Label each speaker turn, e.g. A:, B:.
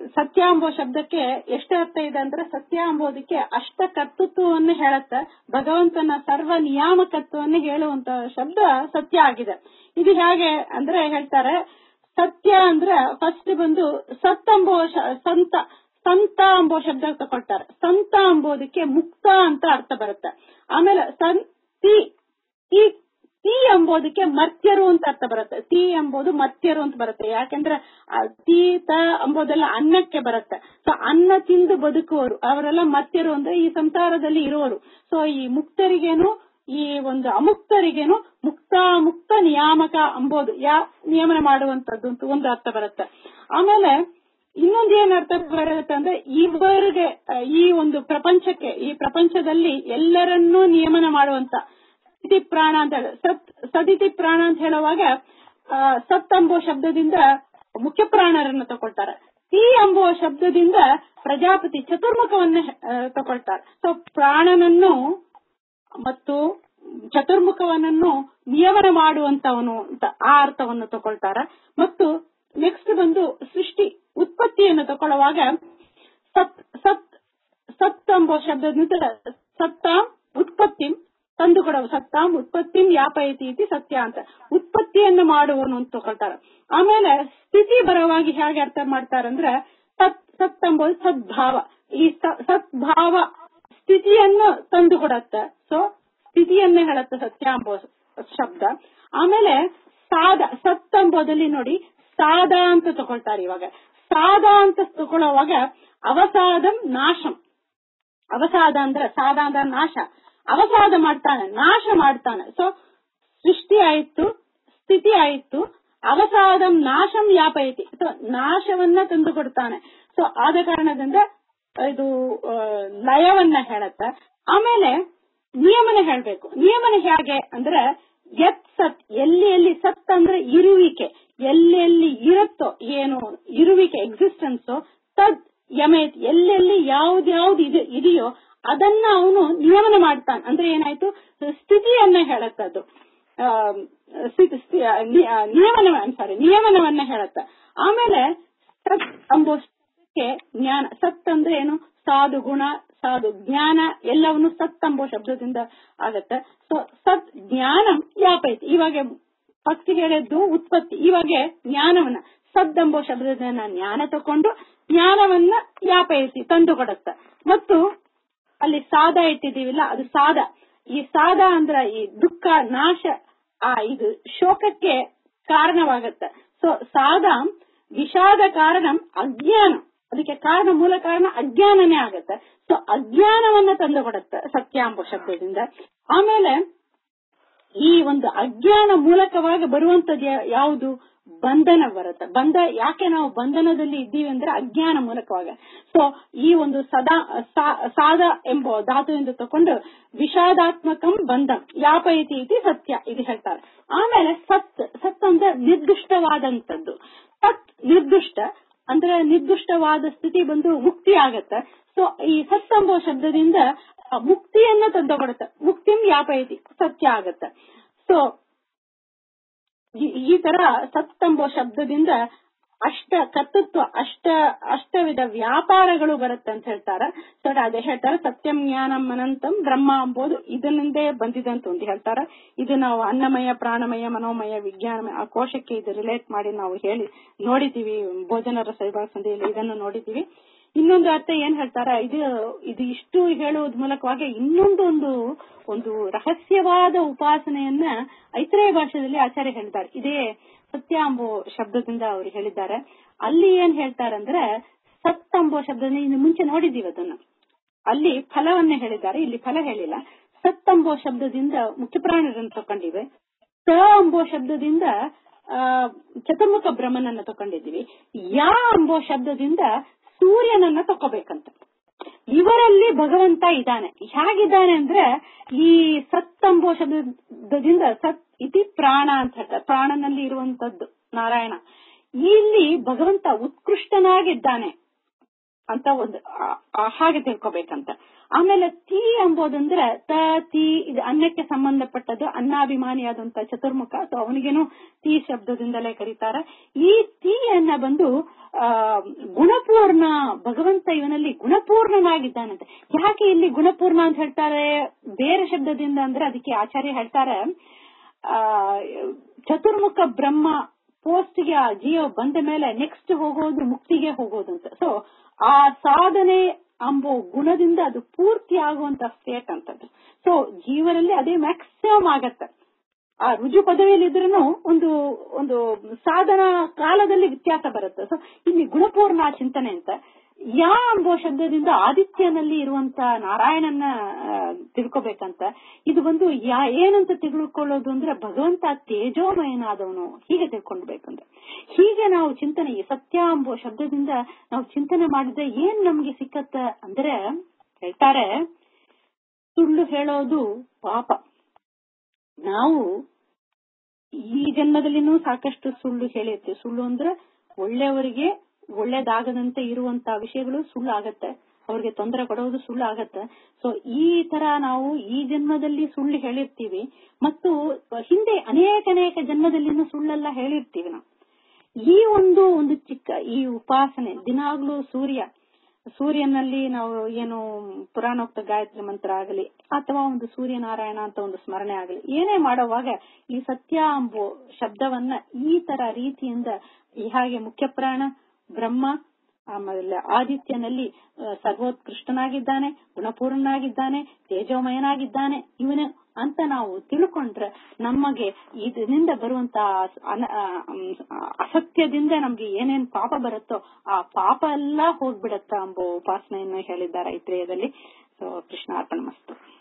A: ಸತ್ಯ ಎಂಬೋ ಶಬ್ದಕ್ಕೆ ಎಷ್ಟು ಅರ್ಥ ಇದೆ ಅಂದ್ರೆ ಸತ್ಯ ಎಂಬುದಕ್ಕೆ ಅಷ್ಟ ಕರ್ತೃತ್ವವನ್ನು ಹೇಳುತ್ತೆ ಭಗವಂತನ ಸರ್ವ ನಿಯಾಮಕತ್ವವನ್ನು ಹೇಳುವಂತ ಶಬ್ದ ಸತ್ಯ ಆಗಿದೆ ಇದು ಹೇಗೆ ಅಂದ್ರೆ ಹೇಳ್ತಾರೆ ಸತ್ಯ ಅಂದ್ರೆ ಫಸ್ಟ್ ಬಂದು ಸತ್ ಎಂಬೋ ಶ- ಸಂತ ಸಂತ ಎಂಬೋ ಶಬ್ದ ತಗೊಳ್ತಾರೆ ಸಂತ ಎಂಬುದಕ್ಕೆ ಮುಕ್ತ ಅಂತ ಅರ್ಥ ಬರುತ್ತೆ ಆಮೇಲೆ ಸಂತಿ ಈ ತಿ ಎಂಬುದಕ್ಕೆ ಮರ್ತ್ಯರು ಅಂತ ಅರ್ಥ ಬರುತ್ತೆ ತಿ ಎಂಬುದು ಮರ್ತ್ಯರು ಅಂತ ಬರುತ್ತೆ ಯಾಕೆಂದ್ರೆ ಆ ತಿ ತ ಎಂಬುದೆಲ್ಲ ಅನ್ನಕ್ಕೆ ಬರುತ್ತೆ ಸೊ ಅನ್ನ ತಿಂದು ಬದುಕುವವರು ಅವರೆಲ್ಲ ಮರ್ತ್ಯರು ಅಂದ್ರೆ ಈ ಸಂಸಾರದಲ್ಲಿ ಇರುವವರು ಸೊ ಈ ಮುಕ್ತರಿಗೇನು ಈ ಒಂದು ಅಮುಕ್ತರಿಗೇನು ಮುಕ್ತ ಮುಕ್ತ ನಿಯಾಮಕ ಎಂಬುದು ಯಾ ನಿಯಮನ ಮಾಡುವಂತದ್ದು ಅಂತ ಒಂದು ಅರ್ಥ ಬರುತ್ತೆ ಆಮೇಲೆ ಇನ್ನೊಂದು ಏನ್ ಅರ್ಥ ಬರುತ್ತೆ ಅಂದ್ರೆ ಇವರಿಗೆ ಆ, ಈ ಒಂದು ಪ್ರಪಂಚಕ್ಕೆ ಈ ಪ್ರಪಂಚದಲ್ಲಿ ಎಲ್ಲರನ್ನೂ ನಿಯಮನ ಮಾಡುವಂತ ಸತಿ ಪ್ರಾಣ ಅಂತ ಹೇಳ ಸತ್ ಸದಿತಿ ಪ್ರಾಣ ಅಂತ ಹೇಳುವಾಗ ಆ, ಸತ್ ಎಂಬುವ ಶಬ್ದದಿಂದ ಮುಖ್ಯ ಪ್ರಾಣರನ್ನು ತಗೊಳ್ತಾರೆ ತಿ ಎಂಬುವ ಶಬ್ದದಿಂದ ಪ್ರಜಾಪತಿ ಚತುರ್ಮುಖವನ್ನ ಆ, ತಗೊಳ್ತಾರೆ ಸೊ ಪ್ರಾಣನನ್ನು ಮತ್ತು ಚತುರ್ಮುಖವನನ್ನು ನಿಯಮನ ಮಾಡುವಂತವನು ಅಂತ ಆ ಅರ್ಥವನ್ನು ತಗೊಳ್ತಾರೆ ಮತ್ತು ನೆಕ್ಸ್ಟ್ ಬಂದು ಸೃಷ್ಟಿ ಉತ್ಪತ್ತಿಯನ್ನು ತಗೊಳ್ಳುವಾಗ ಸತ್ ಸತ್ ಸತ್ ಎಂಬ ಶಬ್ದದಿಂದ ಸತ್ತ ಉತ್ಪತ್ತಿ ತಂದು ಕೊಡುವ ಸತ್ತಾಂ ಉತ್ಪತ್ತಿ ವ್ಯಾಪಯತಿ ಇತಿ ಸತ್ಯ ಅಂತ ಉತ್ಪತ್ತಿಯನ್ನು ಮಾಡುವನು ಅಂತ ತಗೊಳ್ತಾರೆ ಆಮೇಲೆ ಸ್ಥಿತಿ ಬರವಾಗಿ ಹೇಗೆ ಅರ್ಥ ಮಾಡ್ತಾರಂದ್ರೆ ಸತ್ ಸತ್ ಎಂಬುದು ಸದ್ಭಾವ ಈ ಸ- ಸದ್ಭಾವ ಸ್ಥಿತಿಯನ್ನು ತಂದು ಕೊಡತ್ತೆ ಸೊ ಸ್ಥಿತಿಯನ್ನೇ ಹೇಳುತ್ತೆ ಸತ್ಯ ಎಂಬ ಶಬ್ದ ಆಮೇಲೆ ಸಾದ ಸತ್ ಎಂಬುದಲ್ಲಿ ನೋಡಿ ಸಾದ ಅಂತ ತಗೊಳ್ತಾರೆ ಇವಾಗ ಸಾದ ಅಂತ ತಗೊಳ್ಳುವಾಗ ಅವಸಾದಂ ನಾಶಂ ಅವಸಾದ ಅಂದ್ರೆ ಸಾದ ಅಂದ್ರೆ ನಾಶ ಅವಸಾದ ಮಾಡ್ತಾನೆ ನಾಶ ಮಾಡ್ತಾನೆ ಸೊ ಸೃಷ್ಟಿ ಆಯ್ತು ಸ್ಥಿತಿ ಆಯ್ತು ಅವಸಾದಂ ನಾಶಂ ವ್ಯಾಪಯತಿ ಸೊ ನಾಶವನ್ನ ತಂದು ಕೊಡ್ತಾನೆ ಸೊ ಆದ ಕಾರಣದಿಂದ ಇದು ಆ, ಲಯವನ್ನ ಹೇಳತ್ತೆ ಆಮೇಲೆ ನಿಯಮನ ಹೇಳ್ಬೇಕು ನಿಯಮನ ಹೇಗೆ ಅಂದ್ರೆ ಯತ್ ಸತ್ ಎಲ್ಲಿ ಎಲ್ಲಿ ಸತ್ ಅಂದ್ರೆ ಇರುವಿಕೆ ಎಲ್ಲೆಲ್ಲಿ ಇರುತ್ತೋ ಏನು ಇರುವಿಕೆ ಎಕ್ಸಿಸ್ಟೆನ್ಸ್ ತದ್ ಯಮೇತ್ ಎಲ್ಲೆಲ್ಲಿ ಯಾವ್ದ್ಯಾವ್ದು ಇದೆ ಇದೆಯೋ ಅದನ್ನ ಅವನು ನಿಯಮನ ಮಾಡ್ತಾನೆ ಅಂದ್ರೆ ಏನಾಯ್ತು ಸ್ಥಿತಿಯನ್ನ ಹೇಳತ್ತದು ಆ, ಸ್ಥಿತಿ- ಸ್ಥಿ- ಆ, ನಿ- ಆ, ನಿಯಮನ ಸಾರಿ ನಿಯಮನವನ್ನ ಹೇಳತ್ತ ಆಮೇಲೆ ಸತ್ ಎಂಬ ಶಬ್ದಕ್ಕೆ ಜ್ಞಾನ ಸತ್ ಅಂದ್ರೆ ಏನು ಸಾಧು ಗುಣ ಸಾಧು ಜ್ಞಾನ ಎಲ್ಲವನ್ನು ಸತ್ ಎಂಬ ಶಬ್ದದಿಂದ ಆಗತ್ತೆ ಸೊ ಸತ್ ಜ್ಞಾನ ವ್ಯಾಪೈತಿ ಇವಾಗ ಫಸ್ಟ್ ಹೇಳಿದ್ದು ಉತ್ಪತ್ತಿ ಇವಾಗ ಜ್ಞಾನವನ್ನ ಸದ್ ಎಂಬ ಶಬ್ದದಿಂದ ಜ್ಞಾನ ತಕೊಂಡು ಜ್ಞಾನವನ್ನ ವ್ಯಾಪಯಿಸಿ ತಂದು ಕೊಡುತ್ತೆ ಮತ್ತು ಅಲ್ಲಿ ಸಾದ ಇಟ್ಟಿದೀವಿಲ್ಲ ಅದು ಸಾದ ಈ ಸಾದ ಅಂದ್ರ ಈ ದುಃಖ ನಾಶ ಆ ಇದು ಶೋಕಕ್ಕೆ ಕಾರಣವಾಗತ್ತೆ ಸೊ ಸಾದ ವಿಷಾದ ಕಾರಣ ಅಜ್ಞಾನ ಅದಕ್ಕೆ ಕಾರಣ ಮೂಲ ಕಾರಣ ಅಜ್ಞಾನನೇ ಆಗತ್ತೆ ಸೊ ಅಜ್ಞಾನವನ್ನ ತಂದು ಕೊಡುತ್ತೆ ಸತ್ಯಾಂಬ ಶಬ್ದದಿಂದ ಆಮೇಲೆ ಈ ಒಂದು ಅಜ್ಞಾನ ಮೂಲಕವಾಗಿ ಬರುವಂತದ್ದು ಯಾ- ಯಾವುದು ಬಂಧನ ಬರುತ್ತೆ ಬಂಧ ಯಾಕೆ ನಾವು ಬಂಧನದಲ್ಲಿ ಇದ್ದೀವಿ ಅಂದ್ರೆ ಅಜ್ಞಾನ ಮೂಲಕವಾಗ ಸೊ ಈ ಒಂದು ಸದಾ ಸಾ- ಸಾದ ಎಂಬ ಧಾತುವಿಂದ ತಕೊಂಡು ವಿಷಾದಾತ್ಮಕಂ ಬಂಧ ಯಾಪಯತಿ ಇತಿ ಸತ್ಯ ಇದು ಹೇಳ್ತಾರೆ ಆಮೇಲೆ ಸತ್ ಸತ್ ಅಂದ್ರೆ ನಿರ್ದಿಷ್ಟವಾದಂತದ್ದು ಸತ್ ನಿರ್ದಿಷ್ಟ ಅಂದ್ರೆ ನಿರ್ದಿಷ್ಟವಾದ ಸ್ಥಿತಿ ಬಂದು ಮುಕ್ತಿ ಆಗತ್ತೆ ಸೊ ಈ ಸತ್ ಎಂಬ ಶಬ್ದದಿಂದ ಆ ಮುಕ್ತಿಯನ್ನ ತಂದುಕೊಡುತ್ತೆ ಮುಕ್ತಿಂ ವ್ಯಾಪಯತಿ ಸತ್ಯ ಆಗತ್ತೆ ಸೊ ಈ- ಈ ತರ ಸತ್ ಎಂಬ ಶಬ್ದದಿಂದ ಅಷ್ಟ ಕರ್ತೃತ್ವ ಅಷ್ಟ ಅಷ್ಟವಿಧ ವ್ಯಾಪಾರಗಳು ಬರುತ್ತೆ ಅಂತ ಹೇಳ್ತಾರೆ ಸೊ ಅದೇ ಹೇಳ್ತಾರೆ ಸತ್ಯಂ ಜ್ಞಾನಂ ಅನಂತಂ ಬ್ರಹ್ಮ ಎಂಬುದು ಇದರಿಂದೇ ಬಂದಿದೆ ಅಂತ ಒಂದು ಹೇಳ್ತಾರೆ ಇದು ನಾವು ಅನ್ನಮಯ ಪ್ರಾಣಮಯ ಮನೋಮಯ ವಿಜ್ಞಾನಮಯ ಆ ಕೋಶಕ್ಕೆ ಇದು ರಿಲೇಟ್ ಮಾಡಿ ನಾವು ಹೇಳಿ ನೋಡಿದೀವಿ ಭೋಜನ ರಸ ವಿಭಾಗ ಸಂಧಿಯಲ್ಲಿ ಇದನ್ನು ನೋಡಿದೀವಿ ಇನ್ನೊಂದು ಅರ್ಥ ಏನ್ ಹೇಳ್ತಾರೆ ಇದು ಇದು ಇಷ್ಟು ಹೇಳುವುದ ಮೂಲಕವಾಗಿ ಇನ್ನೊಂದು ಒಂದು ಒಂದು ರಹಸ್ಯವಾದ ಉಪಾಸನೆಯನ್ನ ಐತ್ರೇಯ ಭಾಷೆಯಲ್ಲಿ ಆಚಾರ್ಯ ಹೇಳಿದ್ದಾರೆ ಇದೇ ಸತ್ಯ ಎಂಬೋ ಶಬ್ದದಿಂದ ಅವರು ಹೇಳಿದ್ದಾರೆ ಅಲ್ಲಿ ಏನ್ ಹೇಳ್ತಾರಂದ್ರೆ ಸತ್ ಎಂಬೋ ಶಬ್ದದಿಂದ ಇನ್ನು ಮುಂಚೆ ನೋಡಿದೀವಿ ಅದನ್ನ ಅಲ್ಲಿ ಫಲವನ್ನೇ ಹೇಳಿದ್ದಾರೆ ಇಲ್ಲಿ ಫಲ ಹೇಳಿಲ್ಲ ಸತ್ ಎಂಬೋ ಶಬ್ದದಿಂದ ಮುಖ್ಯ ಪ್ರಾಣರನ್ನು ತಕೊಂಡಿವೆ ಸ ಎಂಬೋ ಶಬ್ದದಿಂದ ಆ ಚತುರ್ಮುಖ ಬ್ರಹ್ಮನನ್ನ ತಕೊಂಡಿದ್ದೀವಿ ಯಾ ಎಂಬೋ ಶಬ್ದದಿಂದ ಸೂರ್ಯನನ್ನ ತಕೋಬೇಕಂತ ಇವರಲ್ಲಿ ಭಗವಂತ ಇದ್ದಾನೆ ಹೇಗಿದ್ದಾನೆ ಅಂದ್ರೆ ಈ ಸತ್ ಎಂಬೋ ಶಬ್ದದಿಂದ ಸತ್ ಇತಿ ಪ್ರಾಣ ಅಂತ ಹೇಳ್ತಾರೆ ಪ್ರಾಣನಲ್ಲಿ ಇರುವಂತದ್ದು ನಾರಾಯಣ ಇಲ್ಲಿ ಭಗವಂತ ಉತ್ಕೃಷ್ಟನಾಗಿದ್ದಾನೆ ಅಂತ ಒಂದು ಆ- ಆ ಹಾಗೆ ತಿಳ್ಕೊಬೇಕಂತ ಆಮೇಲೆ ತಿ ಎಂಬುದಂದ್ರೆ ತ ತಿ ಇದು ಅನ್ನಕ್ಕೆ ಸಂಬಂಧಪಟ್ಟದ್ದು ಅನ್ನಾಭಿಮಾನಿಯಾದಂತ ಚತುರ್ಮುಖ ಸೊ ಅವನಿಗೇನು ತಿ ಶಬ್ದದಿಂದಲೇ ಕರೀತಾರೆ ಈ ತೀಯನ್ನ ಬಂದು ಆ ಗುಣಪೂರ್ಣ ಭಗವಂತ ಇವನಲ್ಲಿ ಗುಣಪೂರ್ಣನಾಗಿದ್ದಾನಂತೆ ಯಾಕೆ ಇಲ್ಲಿ ಗುಣಪೂರ್ಣ ಅಂತ ಹೇಳ್ತಾರೆ ಬೇರೆ ಶಬ್ದದಿಂದ ಅಂದ್ರೆ ಅದಕ್ಕೆ ಆಚಾರ್ಯ ಹೇಳ್ತಾರೆ ಆ ಚತುರ್ಮುಖ ಬ್ರಹ್ಮ ಪೋಸ್ಟ್ಗೆ ಆ ಜೀವ ಬಂದ ಮೇಲೆ ನೆಕ್ಸ್ಟ್ ಹೋಗೋದು ಮುಕ್ತಿಗೆ ಹೋಗೋದು ಅಂತ ಸೊ ಆ ಸಾಧನೆ ಅಂಬೋ ಗುಣದಿಂದ ಅದು ಪೂರ್ತಿ ಆಗುವಂತ ಸ್ಟೇಟ್ ಅಂತದ್ದು ಸೊ ಜೀವನಲ್ಲಿ ಅದೇ ಮ್ಯಾಕ್ಸಿಮಮ್ ಆಗತ್ತೆ ಆ ರುಜು ಪದವಿಯಲ್ಲಿ ಇದ್ರೂ ಒಂದು ಒಂದು ಸಾಧನ ಕಾಲದಲ್ಲಿ ವ್ಯತ್ಯಾಸ ಬರುತ್ತೆ ಸೊ ಇಲ್ಲಿ ಗುಣಪೂರ್ಣ ಚಿಂತನೆ ಅಂತ ಯಾ ಎಂಬೋ ಶಬ್ದದಿಂದ ಆದಿತ್ಯನಲ್ಲಿ ಇರುವಂತ ನಾರಾಯಣನ ಆ, ತಿಳ್ಕೊಬೇಕಂತ ಇದು ಒಂದು ಯಾ ಏನಂತ ತಿಳ್ಕೊಳ್ಳೋದು ಅಂದ್ರೆ ಭಗವಂತ ತೇಜೋಮಯನಾದವನು ಹೀಗೆ ತಿಳ್ಕೊಂಡ್ಬೇಕಂದ್ರೆ ಹೀಗೆ ನಾವು ಚಿಂತನೆ ಈ ಸತ್ಯ ಎಂಬೋ ಶಬ್ದದಿಂದ ನಾವು ಚಿಂತನೆ ಮಾಡಿದ್ರೆ ಏನ್ ನಮ್ಗೆ ಸಿಕ್ಕತ್ತ ಅಂದ್ರೆ ಹೇಳ್ತಾರೆ ಸುಳ್ಳು ಹೇಳೋದು ಪಾಪ ನಾವು ಈ ಜನ್ಮದಲ್ಲಿನೂ ಸಾಕಷ್ಟು ಸುಳ್ಳು ಹೇಳಿರ್ತೀವಿ ಸುಳ್ಳು ಅಂದ್ರೆ ಒಳ್ಳೆಯವರಿಗೆ ಒಳ್ಳೇದಾಗದಂತೆ ಇರುವಂತ ವಿಷಯಗಳು ಸುಳ್ಳು ಆಗತ್ತೆ ಅವ್ರಿಗೆ ತೊಂದರೆ ಕೊಡೋದು ಸುಳ್ಳು ಆಗತ್ತೆ ಸೊ ಈ ತರ ನಾವು ಈ ಜನ್ಮದಲ್ಲಿ ಸುಳ್ಳು ಹೇಳಿರ್ತೀವಿ ಮತ್ತು ಹಿಂದೆ ಅನೇಕ ಅನೇಕ ಜನ್ಮದಲ್ಲಿನೂ ಸುಳ್ಳೆಲ್ಲ ಹೇಳಿರ್ತೀವಿ ನಾವು ಈ ಒಂದು ಒಂದು ಚಿಕ್ಕ ಈ ಉಪಾಸನೆ ದಿನಾಗ್ಲೂ ಸೂರ್ಯ ಸೂರ್ಯನಲ್ಲಿ ನಾವು ಏನು ಪುರಾಣೋಕ್ತ ಗಾಯತ್ರಿ ಮಂತ್ರ ಆಗಲಿ ಅಥವಾ ಒಂದು ಸೂರ್ಯನಾರಾಯಣ ಅಂತ ಒಂದು ಸ್ಮರಣೆ ಆಗಲಿ ಏನೇ ಮಾಡುವಾಗ ಈ ಸತ್ಯ ಎಂಬೋ ಶಬ್ದವನ್ನ ಈ ತರ ರೀತಿಯಿಂದ ಈ ಹಾಗೆ ಮುಖ್ಯ ಪ್ರಾಣ ಬ್ರಹ್ಮ ಆಮೇಲೆ ಆದಿತ್ಯನಲ್ಲಿ ಆ, ಸರ್ವೋತ್ಕೃಷ್ಟನಾಗಿದ್ದಾನೆ ಗುಣಪೂರ್ಣನಾಗಿದ್ದಾನೆ ತೇಜೋಮಯನಾಗಿದ್ದಾನೆ ಇವನು ಅಂತ ನಾವು ತಿಳ್ಕೊಂಡ್ರೆ ನಮಗೆ ಇದರಿಂದ ಬರುವಂತ ಅನ- ಆ, ಮ್, ಅಸತ್ಯದಿಂದ ನಮ್ಗೆ ಏನೇನ್ ಪಾಪ ಬರುತ್ತೋ ಆ ಪಾಪ ಎಲ್ಲ ಹೋಗ್ಬಿಡತ್ತ ಎಂಬ ಉಪಾಸನೆಯನ್ನು ಹೇಳಿದ್ದಾರೆ ಐತ್ರೇಯದಲ್ಲಿ ಸೊ ಕೃಷ್ಣಾರ್ಪಣ ಮಸ್ತು